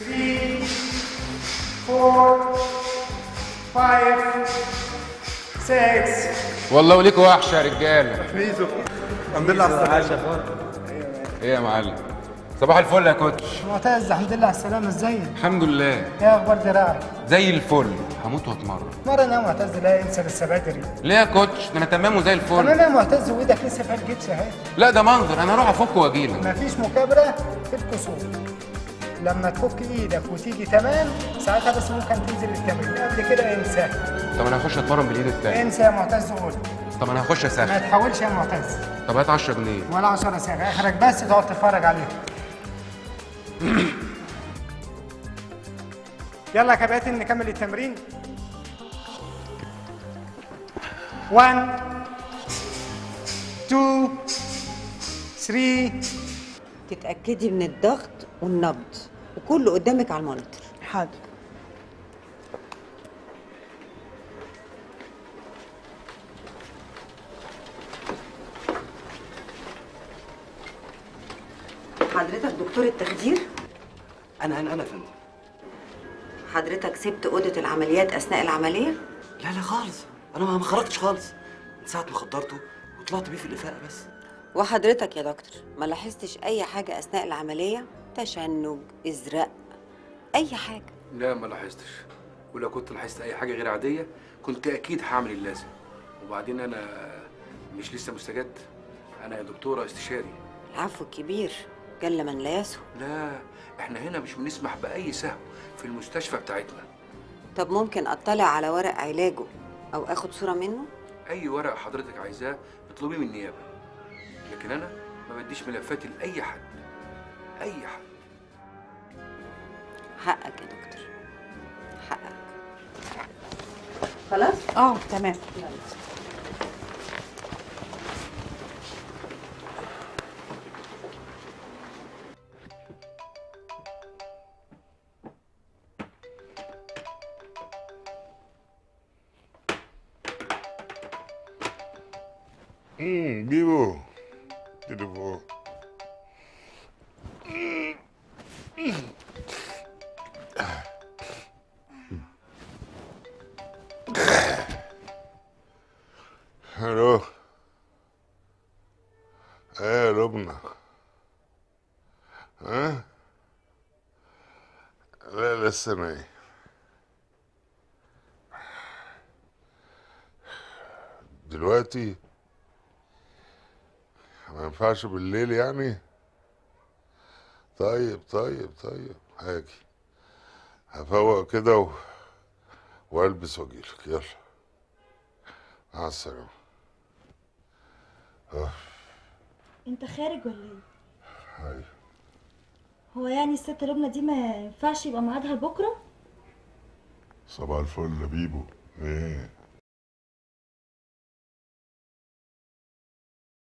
three, four, five, six. والله وليكوا وحشه يا رجاله ميزو الحمد لله على السلامة ايه يا معلم صباح الفل يا كوتش معتز الحمد لله على السلامة ازيك؟ الحمد لله ايه اخبار دراعك؟ زي الفل هموت واتمرن مرة يا معتز لا انسى لسه بدري ليه يا كوتش ده انا تمام وزي الفل كمان يا معتز وايدك لسه فيها الجبس اهي لا ده منظر انا هروح افك واجيلك مفيش مكابرة في الكسور لما تفك ايدك وتيجي تمام ساعتها بس ممكن تنزل التمرين قبل كده انسى طب انا هخش اتمرن بالايد التانية انسى يا معتز قول طب انا هخش ما اسخن تحاولش يا معتز طب هات 10 جنيه ولا 10 ساعة اخرك بس تقعد تتفرج عليهم يلا يا كباتن نكمل التمرين 1 2 3 تتأكدي من الضغط والنبض وكله قدامك على المونيتور حاضر حضرتك دكتور التخدير انا انا انا يا فندم حضرتك سبت أوضة العمليات أثناء العملية لا لا خالص انا ما ما خرجتش خالص من ساعه ما خدرته وطلعت بيه في الافاقه بس وحضرتك يا دكتور ما لاحظتش أي حاجة أثناء العملية تشنج إزرق أي حاجة لا ما لاحظتش ولو كنت لاحظت اي حاجه غير عاديه كنت اكيد هعمل اللازم وبعدين انا مش لسه مستجد انا يا دكتوره استشاري العفو الكبير جل من لا يسهو لا احنا هنا مش بنسمح باي سهو في المستشفى بتاعتنا طب ممكن أطلع على ورق علاجه أو آخد صورة منه اي ورق حضرتك عايزاه اطلبيه من النيابه لكن انا ما بديش ملفاتي لاي حد اي حد حقك يا دكتور حقك خلاص اه تمام Hum, Bibo. Tudo bom? الو ايه يا لبنى ها لا لسه نايم دلوقتي ما ينفعش بالليل يعني طيب طيب طيب هاجي هفوق كده و... والبس واجيلك يلا مع السلامة أوه، انت خارج ولا ايه هاي هو يعني الست لبنى دي ما ينفعش يبقى ميعادها بكره صباح الفل يا بيبو ايه